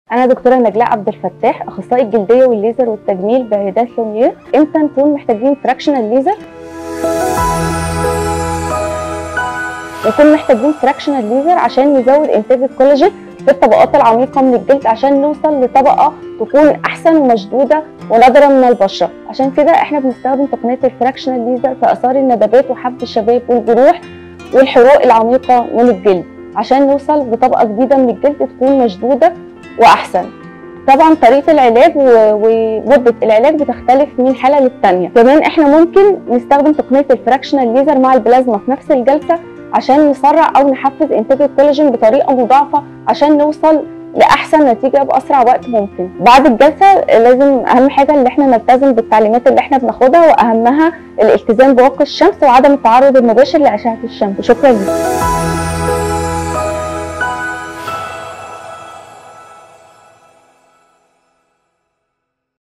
أنا دكتورة نجلاء عبد الفتاح أخصائي الجلدية والليزر والتجميل بعيادات لومير إمتى نكون محتاجين فراكشنال ليزر؟ نكون محتاجين فراكشنال ليزر عشان يزود إنتاج الكولاجين في الطبقات العميقة من الجلد عشان نوصل لطبقة تكون أحسن ومشدودة ونضرة من البشرة عشان كده إحنا بنستخدم تقنية الفراكشنال ليزر في آثار الندبات وحب الشباب والجروح والحروق العميقة من الجلد عشان نوصل لطبقة جديدة من الجلد تكون مشدودة واحسن طبعا طريقه العلاج ومده العلاج بتختلف من حاله للتانيه كمان احنا ممكن نستخدم تقنيه الفراكشنال ليزر مع البلازما في نفس الجلسه عشان نسرع او نحفز انتاج الكولاجين بطريقه مضاعفه عشان نوصل لاحسن نتيجه باسرع وقت ممكن بعد الجلسه لازم اهم حاجه ان احنا نلتزم بالتعليمات اللي احنا بناخدها واهمها الالتزام بواقي الشمس وعدم التعرض المباشر لاشعه الشمس شكرا لكم